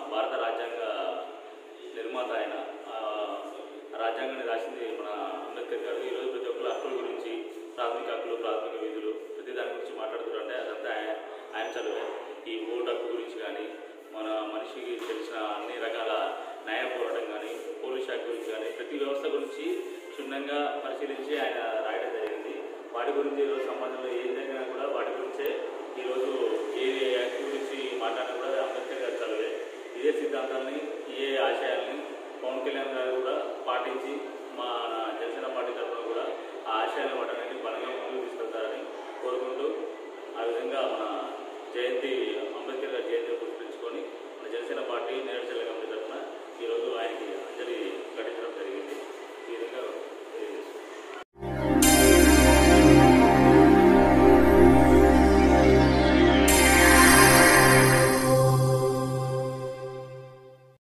భారత రాజ్యాంగ నిర్మాత ఆయన ఆ, రాజ్యాంగాన్ని రాసింది మన అంబేద్కర్ గారు ఈరోజు ప్రతి ఒక్కరు హక్కుల గురించి ప్రాథమిక హక్కులు ప్రాథమిక విధులు ప్రతి దాని గురించి మాట్లాడుతున్నారు అంటే అదంతా ఆయన- ఆయన చదువే ఈ ఓటు హక్కు గురించి కానీ మన మనిషికి తెలిసిన అన్ని రకాల న్యాయ పోరాటం కానీ పోలీస్ శాఖ గురించి కానీ ప్రతి వ్యవస్థ గురించి క్షుణ్ణంగా పరిశీలించి ఆయన రాయడం జరిగింది వాటి గురించి ఈరోజు సమాజంలో ఏం జరిగినా కూడా వాటి గురించే ఈరోజు ఏ యాక్ట్ గురించి మాట్లాడినా కూడా అంబేద్కర్ గారి చదివే ఇదే సిద్ధాంతాన్ని ఇదే ఆశయాల్ని పవన్ కళ్యాణ్ గారు కూడా పాటించి మా జనసేన పార్టీ తరఫున కూడా ఆ ఆశయాలను వాటన్నిటిని బలంగా ముందుకు తీసుకెళ్తారని కోరుకుంటూ ఆ విధంగా మన జయంతి అంబేద్కర్ గారి జయంతిని గుర్తించుకొని మన జనసేన పార్టీ నేరచల్ల కమిటీ తరఫున ఈరోజు ఆయనకి అంజలి ఘటించడం జరిగింది